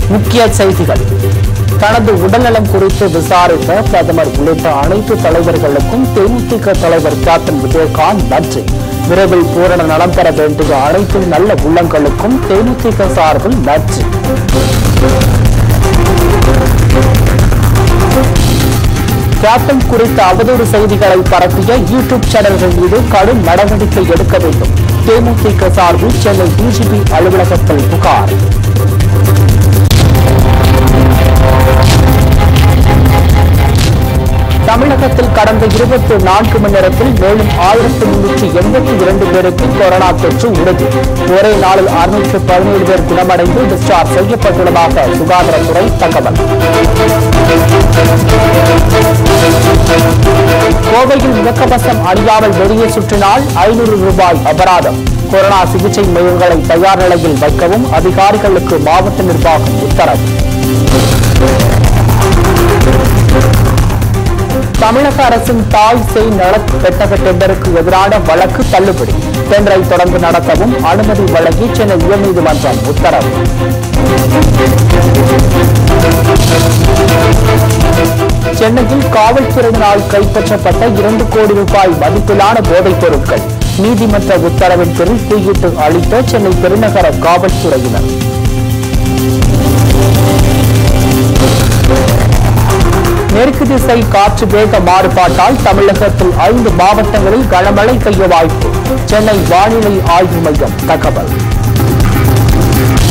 முக்கிய செய்திகள் தனது உடல்நலம் குறித்து விசாரித்த பிரதமர் உள்ளிட்ட அனைத்து தலைவர்களுக்கும் தேமுதிக தலைவர் கேப்டன் விஜயகாந்த் நன்றி விரைவில் பூரண நலம் பெற வேண்டிய அனைத்து நல்ல உள்ளங்களுக்கும் தேமுதிக சார்பில் நன்றி கேப்டன் குறித்த அவதூறு செய்திகளை பரப்பிய யூடியூப் சேனல்கள் மீது கடும் நடவடிக்கை எடுக்க வேண்டும் தேமுதிக சார்பில் சென்னை டிஜிபி அலுவலகத்தில் புகார் தமிழகத்தில் கடந்த இருபத்தி நான்கு மணி நேரத்தில் மேலும் ஆயிரத்தி முன்னூற்றி எண்பத்தி இரண்டு பேருக்கு கொரோனா தொற்று உறுதி ஒரே நாளில் அறுநூற்று பதினேழு பேர் குணமடைந்து டிஸ்சார்ஜ் செய்யப்பட்டுள்ளதாக சுகாதாரத்துறை தகவல் கோவையில் முகக்கவசம் அணியாமல் வெளியே சுற்றினால் ஐநூறு ரூபாய் அபராதம் கொரோனா சிகிச்சை மையங்களை தயார் நிலையில் வைக்கவும் அதிகாரிகளுக்கு மாவட்ட நிர்வாகம் உத்தரவு தமிழக அரசின் தாய் செய் நல பெட்டக டெண்டருக்கு எதிரான வழக்கு தள்ளுபடி டெண்டரை தொடர்ந்து நடத்தவும் அனுமதி வழங்கி சென்னை உயர்நீதிமன்றம் உத்தரவு சென்னையில் காவல்துறையினால் கைப்பற்றப்பட்ட இரண்டு கோடி ரூபாய் மதிப்பிலான போதைப் பொருட்கள் நீதிமன்ற உத்தரவின் பேரில் தீயிட்டு அளித்த சென்னை பெருநகர காவல்துறையினர் மேற்கு திசை காற்று வேக மாறுபாட்டால் தமிழகத்தில் ஐந்து மாவட்டங்களில் கனமழை பெய்ய வாய்ப்பு சென்னை வானிலை ஆய்வு மையம் தகவல்